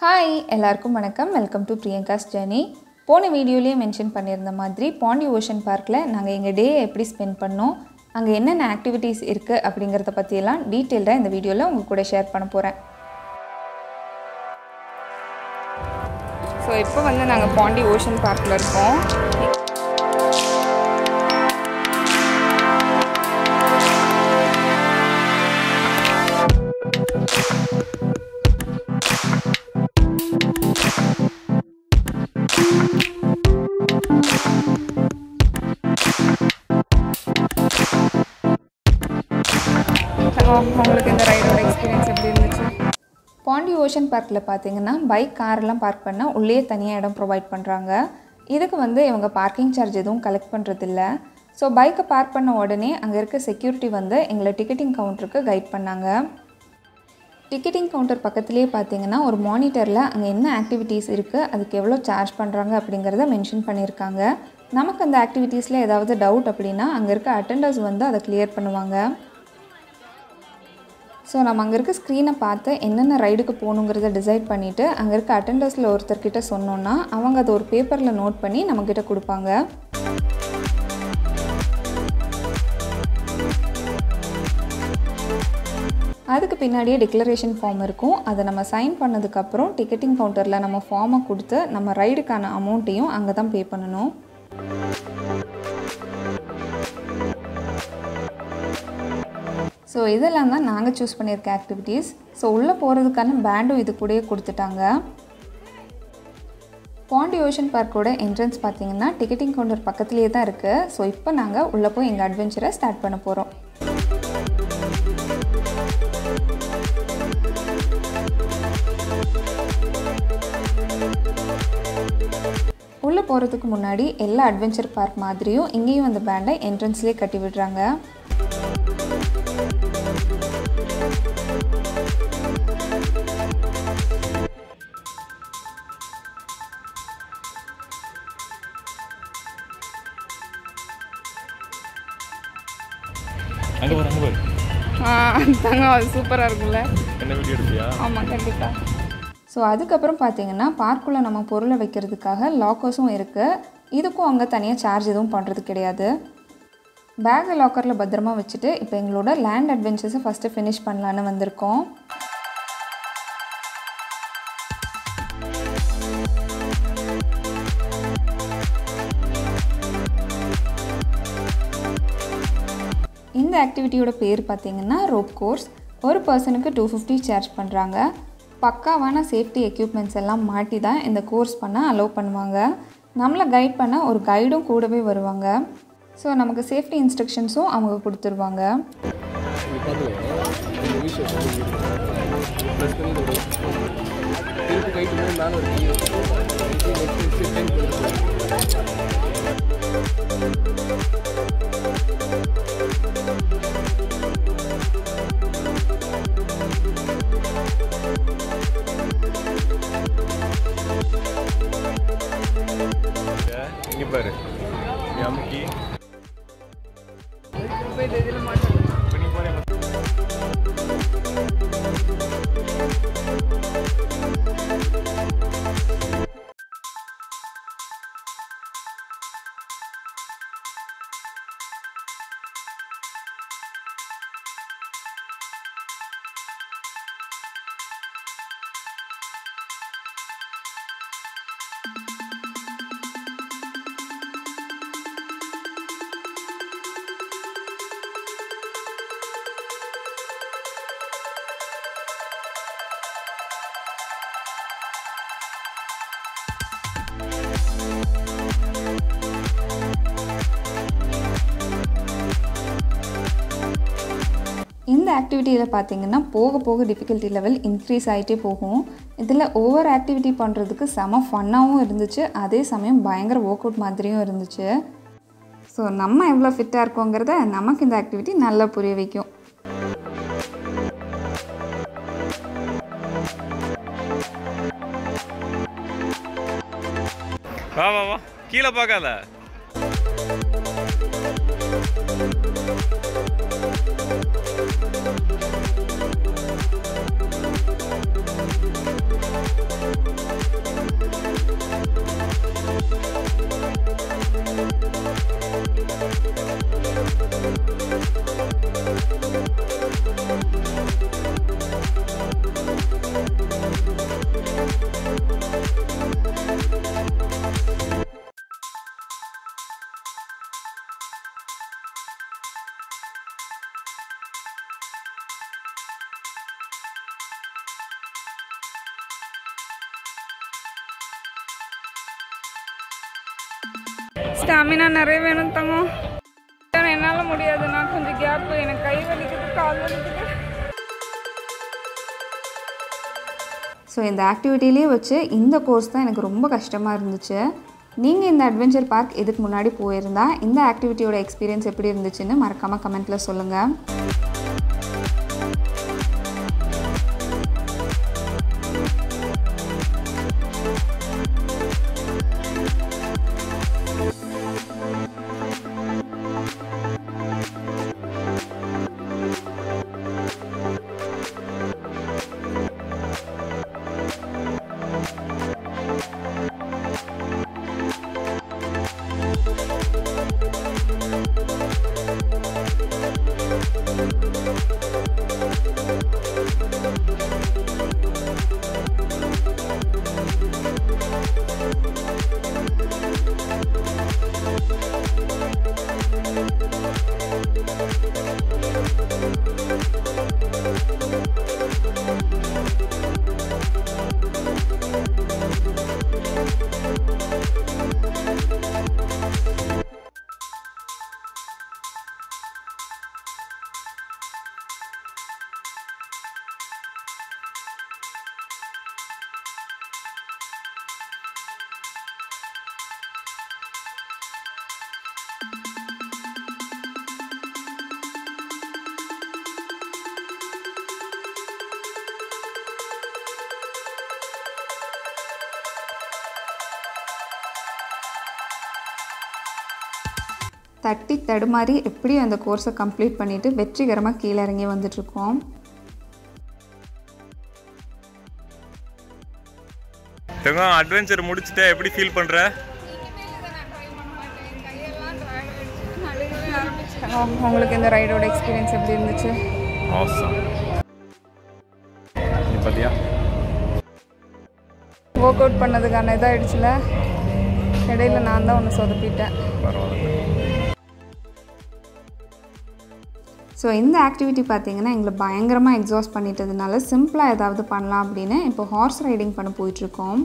hi எல்லாருக்கும் வணக்கம் welcome to Priyanka's journey போன வீடியோலேயே மென்ஷன் பண்ணியிருந்த மாதிரி பாண்டி ஓஷன் பார்க்கில் நாங்கள் எங்கள் டே எப்படி ஸ்பெண்ட் பண்ணோம் அங்கே என்னென்ன ஆக்டிவிட்டீஸ் இருக்குது அப்படிங்கிறத பற்றியெல்லாம் டீட்டெயில்டாக இந்த வீடியோவில் உங்கள் கூட ஷேர் பண்ண போகிறேன் ஸோ இப்போ வந்து நாங்கள் பாண்டி ஓஷன் பார்க்கில் இருக்கோம் ஹலோ உங்களுக்கு இந்த ரைடோட எக்ஸ்பீரியன்ஸ் எப்படி இருந்துச்சு பாண்டி ஓஷன் பார்க்கில் பார்த்தீங்கன்னா பைக் கார்லாம் பார்க் பண்ண உள்ளே தனியாக இடம் ப்ரொவைட் பண்ணுறாங்க இதுக்கு வந்து இவங்க பார்க்கிங் சார்ஜ் எதுவும் கலெக்ட் பண்ணுறதில்ல ஸோ பைக்கை பார்க் பண்ண உடனே அங்கே இருக்க செக்யூரிட்டி வந்து எங்களை டிக்கெட்டிங் கவுண்டருக்கு கைட் பண்ணாங்க டிக்கெட்டிங் கவுண்டர் பக்கத்துலேயே பார்த்தீங்கன்னா ஒரு மானிட்டரில் அங்கே என்ன ஆக்டிவிட்டீஸ் இருக்குது அதுக்கு எவ்வளோ சார்ஜ் பண்ணுறாங்க அப்படிங்கிறத மென்ஷன் பண்ணியிருக்காங்க நமக்கு அந்த ஆக்டிவிட்டீஸில் ஏதாவது டவுட் அப்படின்னா அங்கே இருக்க அட்டெண்டர்ஸ் வந்து அதை கிளியர் பண்ணுவாங்க ஸோ நம்ம அங்கே இருக்க ஸ்க்ரீனை பார்த்து என்னென்ன ரைடுக்கு போகணுங்கிறத டிசைட் பண்ணிவிட்டு அங்கே இருக்க அட்டெண்டர்ஸில் ஒருத்தர்கிட்ட சொன்னோன்னா அவங்க அதை ஒரு பேப்பரில் நோட் பண்ணி நம்மக்கிட்ட கொடுப்பாங்க அதுக்கு பின்னாடியே டிக்ளரேஷன் ஃபார்ம் இருக்கும் அதை நம்ம சைன் பண்ணதுக்கப்புறம் டிக்கெட்டிங் கவுண்டரில் நம்ம ஃபார்மை கொடுத்து நம்ம ரைடுக்கான அமௌண்ட்டையும் அங்கே தான் பே பண்ணணும் ஸோ இதெல்லாம் தான் நாங்கள் சூஸ் பண்ணியிருக்க ஆக்டிவிட்டீஸ் ஸோ உள்ளே போகிறதுக்கான பேண்டும் இது கூடயே கொடுத்துட்டாங்க பாண்டி ஓஷன் பார்க்கோட என்ட்ரன்ஸ் பார்த்தீங்கன்னா டிக்கெட்டிங் கவுண்டர் பக்கத்துலேயே தான் இருக்குது ஸோ இப்போ நாங்கள் உள்ளே போய் எங்கள் அட்வென்ச்சரை ஸ்டார்ட் பண்ண போகிறோம் உள்ளே போகிறதுக்கு முன்னாடி எல்லா அட்வென்ச்சர் பார்க் மாதிரியும் இங்கேயும் அந்த பேண்டை என்ட்ரன்ஸ்லேயே கட்டி விடுறாங்க அங்கே பாரு அங்கே பாரு தாங்க அது சூப்பராக இருக்கும்ல என்ன வீடியோ எடுப்பியா ஆமாம் கண்டிப்பாக ஸோ அதுக்கப்புறம் பார்த்தீங்கன்னா பார்க்குள்ளே நம்ம பொருளை வைக்கிறதுக்காக லாக்கர்ஸும் இருக்குது இதுக்கும் அங்கே தனியாக சார்ஜ் எதுவும் பண்ணுறது கிடையாது பேக்கை லாக்கரில் பத்திரமா வச்சுட்டு இப்போ எங்களோட லேண்ட் அட்வென்ச்சர்ஸை ஃபஸ்ட்டு ஃபினிஷ் பண்ணலான்னு வந்திருக்கோம் இந்த ஆக்டிவிட்டியோட பேர் பார்த்தீங்கன்னா ரோப் கோர்ஸ் ஒரு பர்சனுக்கு டூ ஃபிஃப்டி சார்ஜ் பண்ணுறாங்க பக்காவான சேஃப்டி எக்யூப்மெண்ட்ஸ் எல்லாம் மாட்டி தான் இந்த கோர்ஸ் பண்ண அலோவ் பண்ணுவாங்க நம்மளை கைட் பண்ண ஒரு கைடும் கூடவே வருவாங்க ஸோ நமக்கு சேஃப்டி இன்ஸ்ட்ரக்ஷன்ஸும் அவங்க கொடுத்துருவாங்க இங்கே பாரு நீ அமுக்கி இப்ப நீ போறே இந்த ஆக்டிவிட்டியில் பார்த்தீங்கன்னா போக போக டிஃபிகல்ட்டி லெவல் இன்க்ரீஸ் ஆகிட்டே போகும் இதில் ஓவர் ஆக்டிவிட்டி பண்ணுறதுக்கு செம ஃபன்னாகவும் இருந்துச்சு அதே சமயம் பயங்கர ஒர்க் அவுட் மாதிரியும் இருந்துச்சு ஸோ நம்ம எவ்வளோ ஃபிட்டாக இருக்கோங்கிறத நமக்கு இந்த ஆக்டிவிட்டி நல்லா புரிய வைக்கும் வா வா வா கீழே பார்க்காத ஸ்டாமினா நிறைய வேணும் தங்கம் என்னால் முடியாது நான் கொஞ்சம் கேப் எனக்கு கை வலிக்குது கால் வலிக்குது ஸோ இந்த ஆக்டிவிட்டிலேயே வச்சு இந்த கோர்ஸ் தான் எனக்கு ரொம்ப கஷ்டமாக இருந்துச்சு நீங்கள் இந்த அட்வென்ச்சர் பார்க் இதுக்கு முன்னாடி போயிருந்தா இந்த ஆக்டிவிட்டியோட எக்ஸ்பீரியன்ஸ் எப்படி இருந்துச்சுன்னு மறக்காமல் கமெண்ட்டில் சொல்லுங்கள் தட்டி தடுமாறி எப்படியும் அந்த கோர்ஸை கம்ப்ளீட் பண்ணிவிட்டு வெற்றிகரமாக கீழே இறங்கி வந்துட்ருக்கோம் தங்கம் அட்வென்ச்சர் முடிச்சுட்டா எப்படி ஃபீல் பண்ற உங்களுக்கு இந்த ரைடோட எக்ஸ்பீரியன்ஸ் எப்படி இருந்துச்சு ஆசம் நீ பாத்தியா ஒர்க் அவுட் பண்ணதுக்கான இதாகிடுச்சுல இடையில நான் தான் ஒன்று சொதப்பிட்டேன் பரவாயில்ல ஸோ இந்த ஆக்டிவிட்டி பார்த்தீங்கன்னா எங்களை பயங்கரமாக எக்ஸாஸ்ட் பண்ணிட்டதுனால சிம்பிளாக ஏதாவது பண்ணலாம் அப்படின்னு இப்போ ஹார்ஸ் ரைடிங் பண்ண போயிட்டுருக்கோம்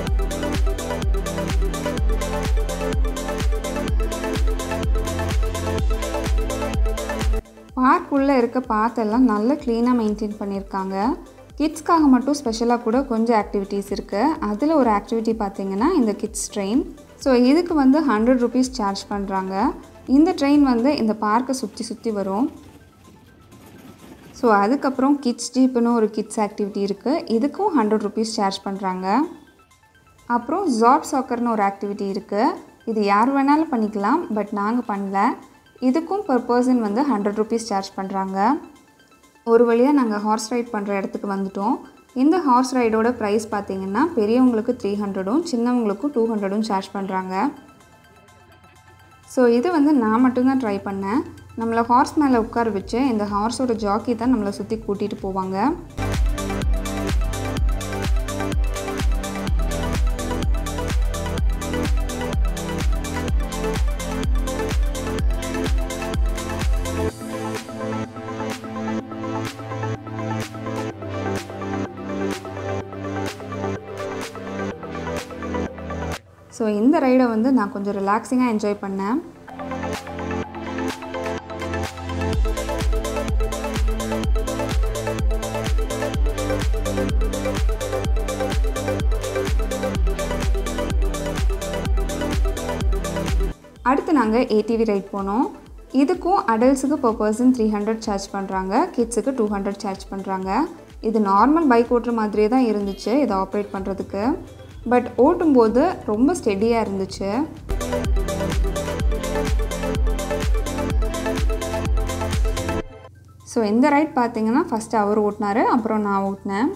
பார்க்குள்ளே இருக்க பாத்தெல்லாம் நல்ல க்ளீனாக மெயின்டைன் பண்ணியிருக்காங்க கிட்ஸ்க்காக மட்டும் ஸ்பெஷலாக கூட கொஞ்சம் ஆக்டிவிட்டீஸ் இருக்குது அதில் ஒரு ஆக்டிவிட்டி பார்த்தீங்கன்னா இந்த கிட்ஸ் ட்ரெயின் ஸோ இதுக்கு வந்து ஹண்ட்ரட் ருபீஸ் சார்ஜ் பண்ணுறாங்க இந்த ட்ரெயின் வந்து இந்த பார்க்கை சுற்றி சுற்றி வரும் ஸோ அதுக்கப்புறம் கிட்ஸ் ஜீப்னு ஒரு கிட்ஸ் ஆக்டிவிட்டி இருக்குது இதுக்கும் ஹண்ட்ரட் ருபீஸ் சார்ஜ் பண்ணுறாங்க அப்புறம் ஜாப் சாக்கர்னு ஒரு ஆக்டிவிட்டி இருக்குது இது யார் வேணாலும் பண்ணிக்கலாம் பட் நாங்கள் பண்ணல இதுக்கும் per பர்சன் வந்து ஹண்ட்ரட் ருபீஸ் சார்ஜ் பண்ணுறாங்க ஒரு வழியாக நாங்கள் ஹார்ஸ் ரைட் பண்ணுற இடத்துக்கு வந்துட்டோம் இந்த ஹார்ஸ் ரைடோட ப்ரைஸ் பார்த்தீங்கன்னா பெரியவங்களுக்கு த்ரீ ஹண்ட்ரடும் சின்னவங்களுக்கும் டூ ஹண்ட்ரடும் சார்ஜ் பண்ணுறாங்க ஸோ இது வந்து நான் மட்டும்தான் ட்ரை பண்ணேன் நம்மளை ஹார்ஸ் மேலே உட்கார வச்சு இந்த ஹார்ஸோட ஜாக்கி தான் நம்மளை சுற்றி கூட்டிகிட்டு போவாங்க ஸோ இந்த ரைடை வந்து நான் கொஞ்சம் ரிலாக்ஸிங்காக என்ஜாய் பண்ணேன் அடுத்து நாங்கள் ஏடிவி ரைட் போனோம் இதுக்கும் அடல்ட்ஸுக்கு per person three hundred charge பண்ணுறாங்க கிட்ஸுக்கு டூ ஹண்ட்ரட் சார்ஜ் பண்ணுறாங்க இது நார்மல் பைக் ஓட்டுற மாதிரியே தான் இருந்துச்சு இதை ஆப்ரேட் பண்ணுறதுக்கு பட் ஓட்டும்போது ரொம்ப ஸ்டெடியாக இருந்துச்சு ஸோ இந்த ரைட் பார்த்தீங்கன்னா ஃபஸ்ட்டு அவர் ஓட்டினாரு அப்புறம் நான் ஓட்டினேன்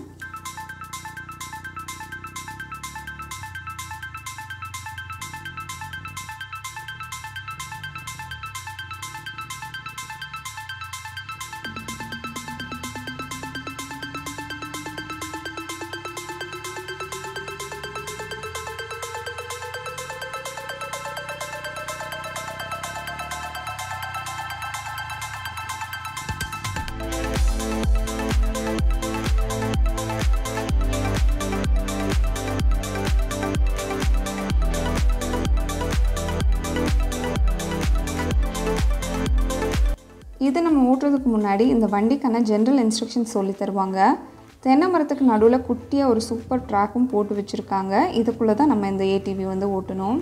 ஏறுறதுக்கு முன்னாடி இந்த வண்டிக்கான ஜென்ரல் இன்ஸ்ட்ரக்ஷன்ஸ் சொல்லி தருவாங்க தென்னை மரத்துக்கு நடுவில் குட்டியாக ஒரு சூப்பர் ட்ராக்கும் போட்டு வச்சுருக்காங்க இதுக்குள்ளே தான் நம்ம இந்த ஏடிவி வந்து ஓட்டணும்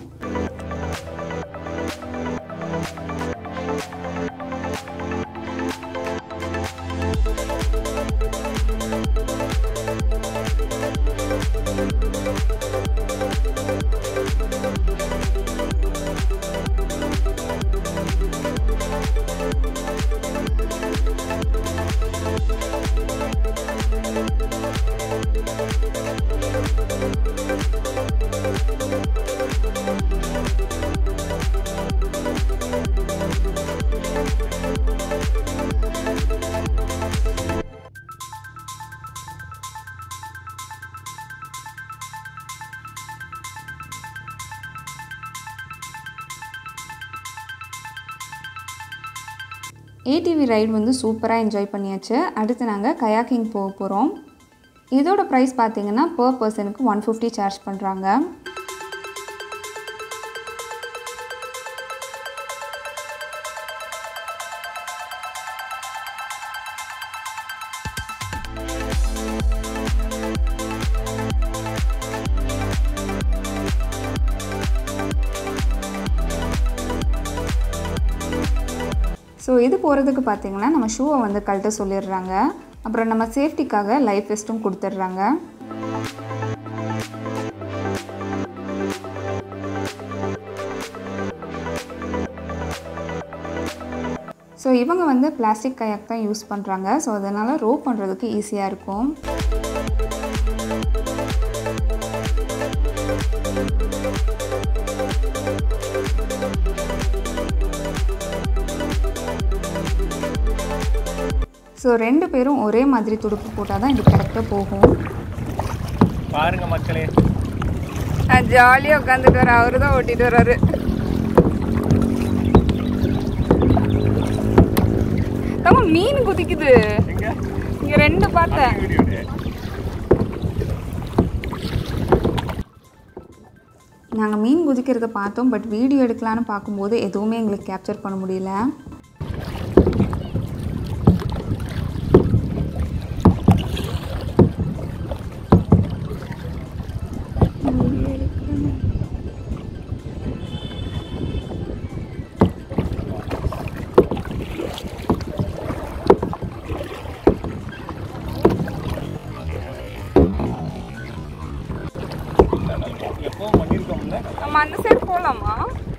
ஏடிவி ரைடு வந்து சூப்பராக என்ஜாய் பண்ணியாச்சு அடுத்து நாங்கள் கயாக்கிங் போக போகிறோம் இதோட ப்ரைஸ் பார்த்தீங்கன்னா பர் பர்சனுக்கு ஒன் ஃபிஃப்டி சார்ஜ் பண்ணுறாங்க ஸோ இது போகிறதுக்கு பார்த்தீங்கன்னா நம்ம ஷூவை வந்து கழட்ட சொல்லிடுறாங்க அப்புறம் நம்ம சேஃப்டிக்காக லைஃப் வெஸ்ட்டும் கொடுத்துட்றாங்க ஸோ இவங்க வந்து பிளாஸ்டிக் கயாக் தான் யூஸ் பண்ணுறாங்க ஸோ அதனால் ரோ பண்ணுறதுக்கு ஈஸியாக இருக்கும் ஸோ ரெண்டு பேரும் ஒரே மாதிரி துடுப்பு போட்டால் தான் இது கரெக்டாக போகும் பாருங்க மக்களே ஜாலியாக உட்காந்துட்டு வர அவரு தான் ஓட்டிட்டு வர்றாரு தம்ம மீன் குதிக்குது எங்க இங்க ரெண்டு பார்த்தேன் வீடியோ நாங்கள் மீன் குதிக்கிறத பார்த்தோம் பட் வீடியோ எடுக்கலான்னு பார்க்கும்போது எதுவுமே எங்களுக்கு கேப்சர் பண்ண முடியல எப்பவும் பண்ணியிருக்கோம்ல நம்ம அந்த சைடு போகலாமா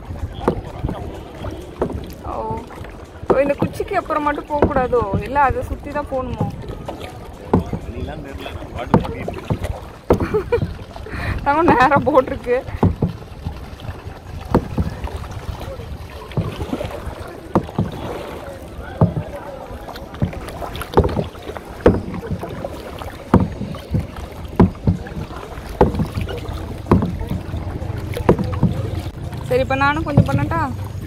ஓ ஓ இந்த குச்சிக்கு அப்புறம் மட்டும் போகக்கூடாதோ இல்லை அதை சுற்றி தான் போகணுமோ வழியெல்லாம் தெரியல நான் பாட்டு பண்ணிட்டு தங்க நேராக போட்டிருக்கு சரி இப்போ நானும் கொஞ்சம் பண்ணட்டா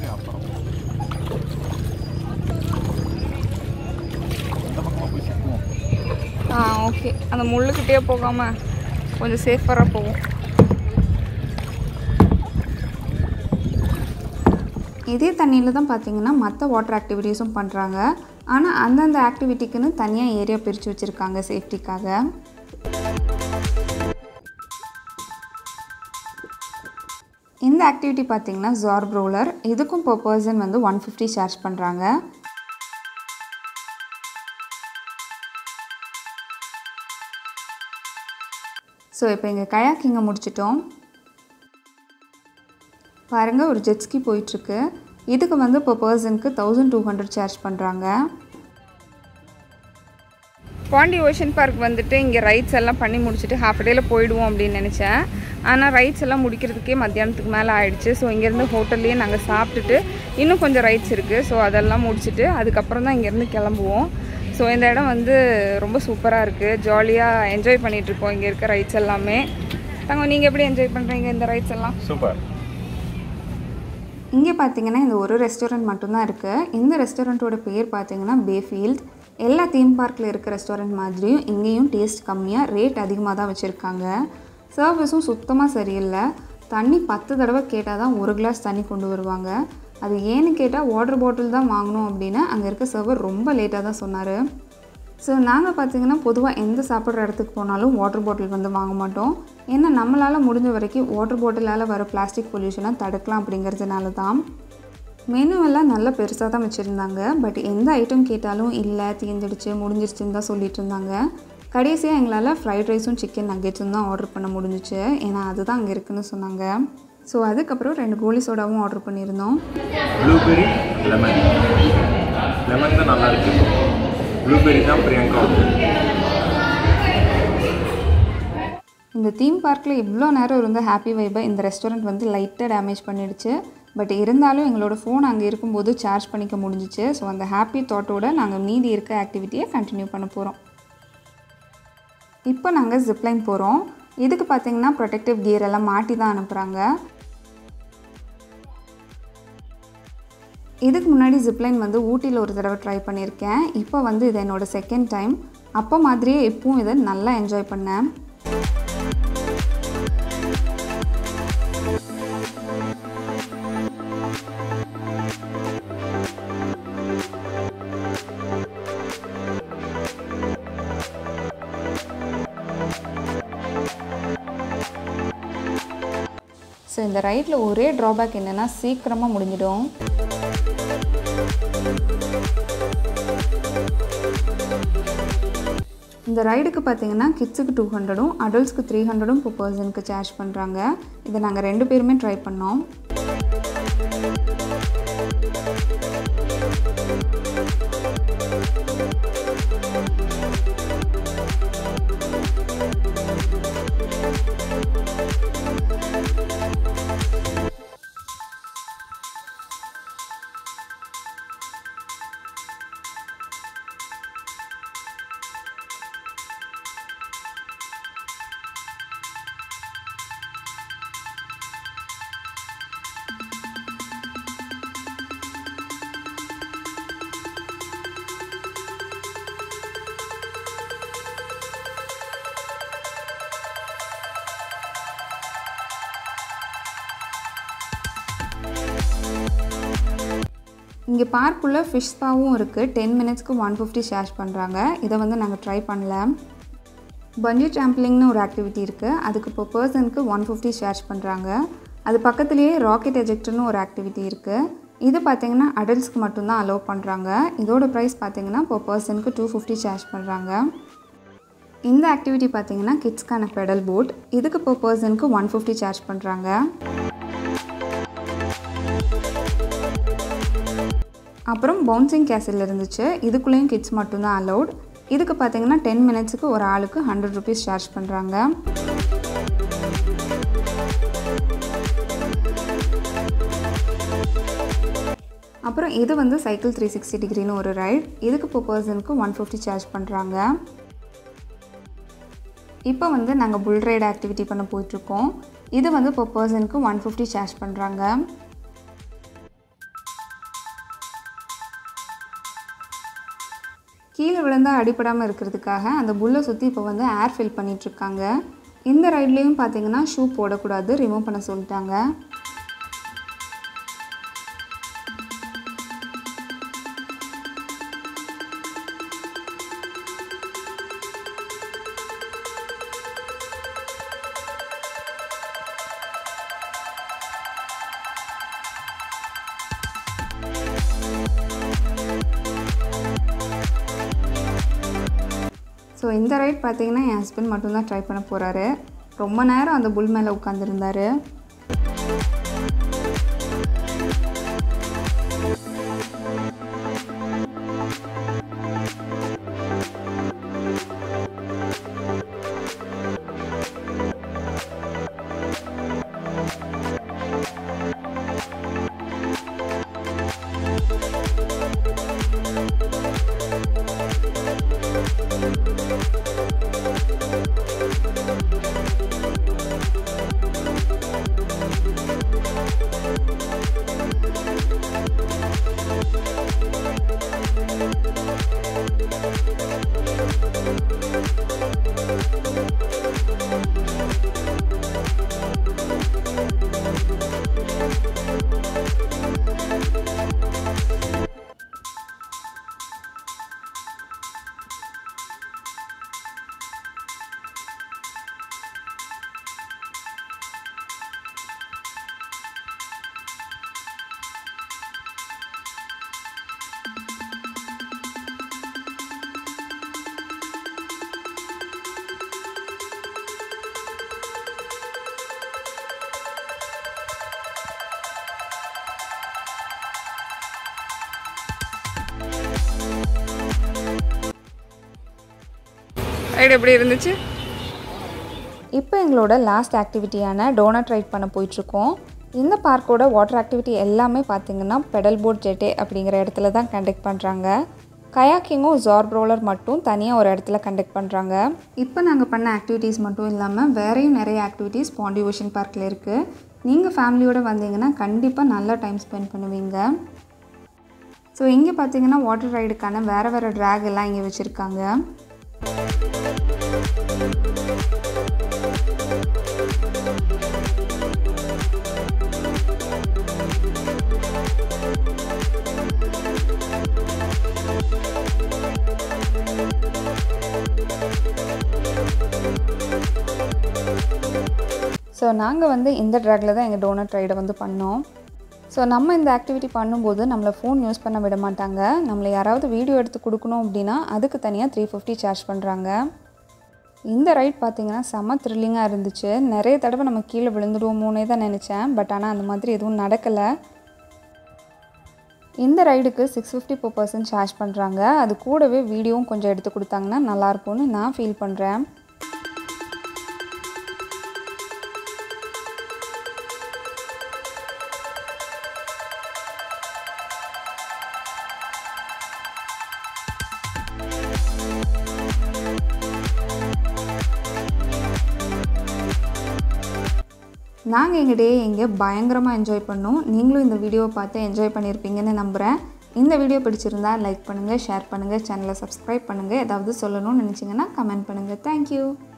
இந்த பக்கமாக போய் சிக்குவோம் ஆ ஓகே அந்த முள்ளுக்கிட்டே போகாமல் கொஞ்சம் சேஃபராக போகும் இதே தண்ணியில் தான் பார்த்தீங்கன்னா மற்ற வாட்டர் ஆக்டிவிட்டீஸும் பண்ணுறாங்க ஆனால் அந்தந்த ஆக்டிவிட்டிக்குன்னு தனியாக ஏரியா பிரித்து வச்சுருக்காங்க சேஃப்டிக்காக இந்த ஆக்டிவிட்டி பார்த்தீங்கன்னா ஜார்ப் ரோலர் இதுக்கும் per பர்சன் வந்து ஒன் ஃபிஃப்டி சார்ஜ் பண்ணுறாங்க ஸோ இப்போ எங்கள் கயாக்கிங்கை முடிச்சிட்டோம் பாருங்கள் ஒரு ஜெட்ஸ்கி போயிட்டுருக்கு இதுக்கு வந்து இப்போ பர்சனுக்கு தௌசண்ட் டூ ஹண்ட்ரட் சார்ஜ் பண்ணுறாங்க பாண்டி ஓஷன் பார்க் வந்துட்டு இங்கே ரைட்ஸ் எல்லாம் பண்ணி முடிச்சுட்டு ஹாஃப் டேயில் போயிடுவோம் அப்படின்னு நினச்சேன் ஆனால் ரைட்ஸ் எல்லாம் முடிக்கிறதுக்கே மத்தியானத்துக்கு மேலே ஆயிடுச்சு ஸோ இங்கேருந்து ஹோட்டல்லையே நாங்கள் சாப்பிட்டுட்டு இன்னும் கொஞ்சம் ரைட்ஸ் இருக்குது ஸோ அதெல்லாம் முடிச்சுட்டு அதுக்கப்புறம் தான் இங்கேருந்து கிளம்புவோம் ஸோ இந்த இடம் வந்து ரொம்ப சூப்பராக இருக்குது ஜாலியாக என்ஜாய் பண்ணிகிட்ருக்கோம் இங்கே இருக்க ரைட்ஸ் எல்லாமே தங்க நீங்கள் எப்படி என்ஜாய் பண்ணுறீங்க இந்த ரைட்ஸ் எல்லாம் சூப்பர் இங்கே பார்த்தீங்கன்னா இந்த ஒரு ரெஸ்டாரண்ட் மட்டும்தான் இருக்குது இந்த ரெஸ்டாரண்ட்டோட பேர் பார்த்தீங்கன்னா பேஃபீல்ட் எல்லா தீம் பார்க்கில் இருக்க ரெஸ்டாரண்ட் மாதிரியும் இங்கேயும் டேஸ்ட் கம்மியாக ரேட் அதிகமாக தான் வச்சுருக்காங்க சர்வீஸும் சுத்தமாக சரியில்லை தண்ணி பத்து தடவை கேட்டால் தான் ஒரு கிளாஸ் தண்ணி கொண்டு வருவாங்க அது ஏன்னு கேட்டால் வாட்டர் பாட்டில் தான் வாங்கணும் அப்படின்னு அங்கே இருக்க சர்வர் ரொம்ப லேட்டாக தான் சொன்னார் ஸோ நாங்கள் பார்த்தீங்கன்னா பொதுவாக எந்த சாப்பிட்ற இடத்துக்கு போனாலும் வாட்டர் பாட்டில் வந்து வாங்க மாட்டோம் ஏன்னா நம்மளால் முடிஞ்ச வரைக்கும் வாட்டர் பாட்டிலால் வர பிளாஸ்டிக் பொல்யூஷனை தடுக்கலாம் அப்படிங்கிறதுனால தான் மெனு எல்லாம் நல்லா பெருசாக தான் வச்சுருந்தாங்க பட் எந்த ஐட்டம் கேட்டாலும் இல்லை தீர்ந்துடுச்சு முடிஞ்சிருச்சுன்னு தான் சொல்லிட்டு இருந்தாங்க கடைசியாக எங்களால் ஃப்ரைட் ரைஸும் சிக்கன் நக்கெட்ஸும் தான் ஆர்டர் பண்ண முடிஞ்சிச்சு ஏன்னா அதுதான் அங்கே இருக்குன்னு சொன்னாங்க ஸோ அதுக்கப்புறம் ரெண்டு கோலி சோடாவும் ஆர்டர் பண்ணியிருந்தோம் ப்ளூபெரி லெமன் லெமன் தான் நல்லா இருக்கு ப்ளூபெரி தான் பிரியங்கா இந்த தீம் பார்க்கில் இவ்வளோ நேரம் இருந்த ஹாப்பி வைப்பை இந்த ரெஸ்டாரண்ட் வந்து லைட்டாக டேமேஜ் பண்ணிடுச்சு பட் இருந்தாலும் எங்களோட ஃபோன் அங்கே இருக்கும்போது சார்ஜ் பண்ணிக்க முடிஞ்சிச்சு ஸோ அந்த ஹாப்பி தாட்டோட நாங்கள் மீதி இருக்க ஆக்டிவிட்டியை கண்டினியூ பண்ண போகிறோம் இப்போ நாங்கள் ஜிப்லைன் போகிறோம் இதுக்கு பார்த்தீங்கன்னா ப்ரொடெக்டிவ் கியர் எல்லாம் மாட்டி தான் அனுப்புகிறாங்க இதுக்கு முன்னாடி ஜிப்லைன் வந்து ஊட்டியில் ஒரு தடவை ட்ரை பண்ணியிருக்கேன் இப்போ வந்து இது என்னோட செகண்ட் டைம் அப்போ மாதிரியே இப்பவும் இதை நல்லா என்ஜாய் பண்ணேன் ஸோ இந்த ரைடில் ஒரே ட்ராபேக் என்னென்னா சீக்கிரமாக முடிஞ்சிடும் இந்த ரைடுக்கு பார்த்தீங்கன்னா கிட்ஸுக்கு டூ ஹண்ட்ரடும் அடல்ட்ஸ்க்கு த்ரீ ஹண்ட்ரடும் இப்போ பர்சனுக்கு சார்ஜ் பண்ணுறாங்க இதை நாங்கள் ரெண்டு பேருமே ட்ரை பண்ணோம் இங்கே பார்க்குள்ளே ஃபிஷ் ஸ்பாவும் இருக்குது டென் மினிட்ஸ்க்கு ஒன் ஃபிஃப்டி சார்ஜ் பண்ணுறாங்க இதை வந்து நாங்கள் ட்ரை பண்ணல பஞ்சி ட்ராம்பிளிங்னு ஒரு ஆக்டிவிட்டி இருக்குது அதுக்கு இப்போ பர்சனுக்கு ஒன் ஃபிஃப்டி சார்ஜ் பண்ணுறாங்க அது பக்கத்துலேயே ராக்கெட் எஜெக்டர்னு ஒரு ஆக்டிவிட்டி இருக்குது இது பார்த்தீங்கன்னா அடல்ட்ஸ்க்கு மட்டும்தான் அலோவ் பண்ணுறாங்க இதோட ப்ரைஸ் பார்த்தீங்கன்னா இப்போ பர்சனுக்கு டூ ஃபிஃப்டி சார்ஜ் பண்ணுறாங்க இந்த ஆக்டிவிட்டி பார்த்தீங்கன்னா கிட்ஸ்க்கான பெடல் போட் இதுக்கு இப்போ பர்சனுக்கு ஒன் ஃபிஃப்டி சார்ஜ் பண்ணுறாங்க அப்புறம் பவுன்சிங் கேசில் இருந்துச்சு இதுக்குள்ளேயும் கிட்ஸ் மட்டும்தான் அலௌட் இதுக்கு பார்த்தீங்கன்னா டென் மினிட்ஸுக்கு ஒரு ஆளுக்கு ஹண்ட்ரட் ருபீஸ் சார்ஜ் பண்ணுறாங்க அப்புறம் இது வந்து சைக்கிள் த்ரீ சிக்ஸ்டி டிகிரின்னு ஒரு ரைட் இதுக்கு இப்போ பர்சனுக்கு ஒன் ஃபிஃப்டி சார்ஜ் பண்ணுறாங்க இப்போ வந்து நாங்கள் புல் ரைடு ஆக்டிவிட்டி பண்ண போயிட்டுருக்கோம் இது வந்து இப்போ பர்சனுக்கு ஒன் ஃபிஃப்டி சார்ஜ் பண்ணுறாங்க கீழே விழுந்தால் அடிபடாமல் இருக்கிறதுக்காக அந்த புல்லை சுற்றி இப்போ வந்து ஏர் ஃபில் பண்ணிகிட்ருக்காங்க இந்த ரைட்லேயும் பார்த்தீங்கன்னா ஷூ போடக்கூடாது ரிமூவ் பண்ண சொல்லிட்டாங்க ஸோ இந்த ரைட் பார்த்தீங்கன்னா என் ஹஸ்பண்ட் மட்டும்தான் ட்ரை பண்ண போகிறாரு ரொம்ப நேரம் அந்த புல் மேலே உட்காந்துருந்தாரு ரைடு எப்படி இருந்துச்சு இப்போ எங்களோட லாஸ்ட் ஆக்டிவிட்டியான டோனட் ரைட் பண்ண போயிட்டுருக்கோம் இந்த பார்க்கோட வாட்டர் ஆக்டிவிட்டி எல்லாமே பார்த்தீங்கன்னா பெடல் போட் ஜெட்டே அப்படிங்கிற இடத்துல தான் கண்டக்ட் பண்ணுறாங்க கயாக்கிங்கும் ஜார்ப் ரோலர் மட்டும் தனியாக ஒரு இடத்துல கண்டக்ட் பண்ணுறாங்க இப்போ நாங்கள் பண்ண ஆக்டிவிட்டீஸ் மட்டும் இல்லாமல் வேறையும் நிறைய ஆக்டிவிட்டீஸ் பாண்டி ஓஷன் பார்க்கில் இருக்குது நீங்கள் ஃபேமிலியோடு வந்தீங்கன்னா கண்டிப்பாக நல்லா டைம் ஸ்பெண்ட் பண்ணுவீங்க ஸோ இங்கே பார்த்தீங்கன்னா வாட்டர் ரைடுக்கான வேறு வேறு ட்ராக் எல்லாம் இங்கே வச்சுருக்காங்க ஸோ நாங்கள் வந்து இந்த ட்ராகில் தான் எங்கள் டோனட் ரைடை வந்து பண்ணோம் ஸோ நம்ம இந்த ஆக்டிவிட்டி பண்ணும்போது நம்மளை ஃபோன் யூஸ் பண்ண விட மாட்டாங்க நம்மளை யாராவது வீடியோ எடுத்து கொடுக்கணும் அப்படின்னா அதுக்கு தனியாக த்ரீ ஃபிஃப்டி சார்ஜ் பண்ணுறாங்க இந்த ரைட் பார்த்தீங்கன்னா செம்ம த்ரில்லிங்காக இருந்துச்சு நிறைய தடவை நம்ம கீழே விழுந்துடுவோமோனே தான் நினச்சேன் பட் ஆனால் அந்த மாதிரி எதுவும் நடக்கலை இந்த ரைடுக்கு six fifty per person charge பண்ணுறாங்க அது கூடவே வீடியோவும் கொஞ்சம் எடுத்து கொடுத்தாங்கன்னா நல்லாயிருக்கும்னு நான் ஃபீல் பண்ணுறேன் நாங்கள் எங்கள் டே இங்கே பயங்கரமாக என்ஜாய் பண்ணோம் நீங்களும் இந்த வீடியோவை பார்த்து என்ஜாய் பண்ணியிருப்பீங்கன்னு நம்புகிறேன் இந்த வீடியோ பிடிச்சிருந்தா லைக் பண்ணுங்கள் ஷேர் பண்ணுங்கள் சேனலை சப்ஸ்கிரைப் பண்ணுங்கள் ஏதாவது சொல்லணும்னு நினச்சிங்கன்னா கமெண்ட் பண்ணுங்கள் தேங்க்யூ